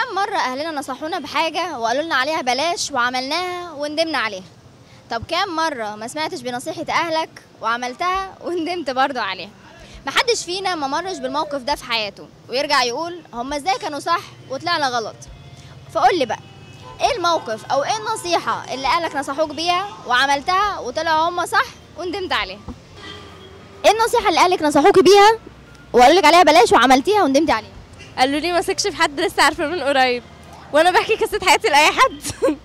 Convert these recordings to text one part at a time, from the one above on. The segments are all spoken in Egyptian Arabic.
كم مرة أهلنا نصحونا بحاجة وقالوا لنا عليها بلاش وعملناها وندمنا عليها طب كم مرة ما سمعتش بنصيحة أهلك وعملتها وندمت برضو عليها محدش فينا ما مرش بالموقف ده في حياته ويرجع يقول هما ازاي كانوا صح وطلعنا غلط فقول لي بقى ايه الموقف او ايه النصيحة اللي اهلك نصحوك بيها وعملتها وطلعوا هما صح وندمت عليها ايه النصيحة اللي اهلك نصحوك بيها وقالوا لك عليها بلاش وعملتيها وندمتي عليها قالوا لي ما ثقش في حد لسه عارفه من قريب وانا بحكي قصه حياتي لاي حد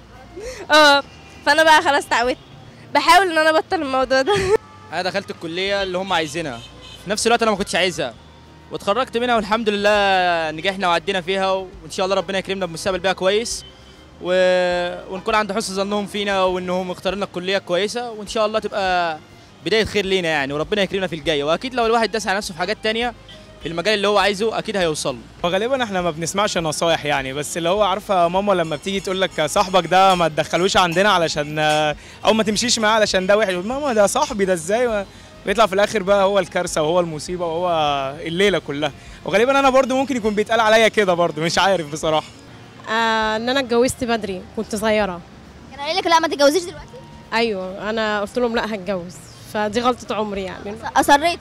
اه فانا بقى خلاص اتعودت بحاول ان انا ابطل الموضوع ده انا دخلت الكليه اللي هم عايزينها في نفس الوقت انا ما كنتش عايزها واتخرجت منها والحمد لله نجحنا وعدينا فيها وان شاء الله ربنا يكرمنا بمستقبل بيها كويس و... ونكون عند حسن ظنهم فينا وانهم اختاروا لنا الكليه كويسه وان شاء الله تبقى بدايه خير لينا يعني وربنا يكرمنا في الجاي واكيد لو الواحد داس على نفسه في حاجات تانية في المجال اللي هو عايزه اكيد هيوصل له وغالبا احنا ما بنسمعش نصايح يعني بس اللي هو عارفه ماما لما بتيجي تقول لك صاحبك ده ما تدخلوش عندنا علشان او ما تمشيش معاه علشان ده وحش ماما ده صاحبي ده ازاي بيطلع في الاخر بقى هو الكارثه وهو المصيبه وهو الليله كلها وغالبا انا برضو ممكن يكون بيتقال عليا كده برضو مش عارف بصراحه آه ان انا اتجوزت بدري كنت صغيره كان قايل لك لا ما تتجوزيش دلوقتي ايوه انا قلت لهم لا هتجوز فدي غلطه عمري يعني اصريت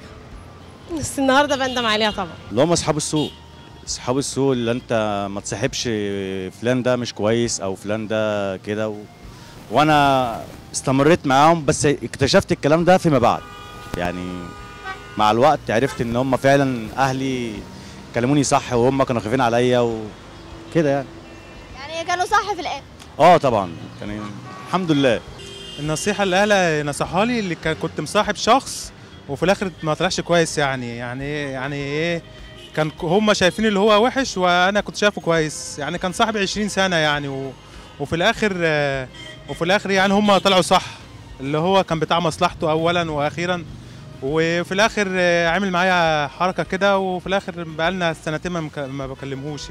بس النهارده بندم عليها طبعا اللي هم اصحاب السوق اصحاب السوق اللي انت ما تصاحبش فلان ده مش كويس او فلان ده كده و... وانا استمريت معاهم بس اكتشفت الكلام ده فيما بعد يعني مع الوقت عرفت ان هم فعلا اهلي كلموني صح وهم كانوا خايفين عليا وكده يعني يعني كانوا صح في الاخر اه طبعا كان الحمد لله النصيحة اللي أهلي نصحها لي اللي كان- كنت مصاحب شخص وفي الآخر ما طلعش كويس يعني يعني إيه يعني إيه كان ك- هم شايفين اللي هو وحش وأنا كنت شايفه كويس يعني كان صاحبي 20 سنة يعني و وفي الآخر آه، وفي الآخر يعني هم طلعوا صح اللي هو كان بتاع مصلحته أولا وأخيرا وفي الآخر آه، عمل معايا حركة كده وفي الآخر بقالنا سنتين ما مك- ما بكلمهوش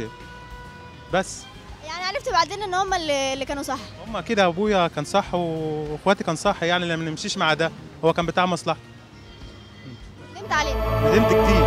بس يعني عرفت بعدين ان هم اللي, اللي كانوا صح هما كده ابويا كان صح واخواتي كان صح يعني لما نمشيش مع ده هو كان بتاع مصلحه ندمت عليه ندمت كتير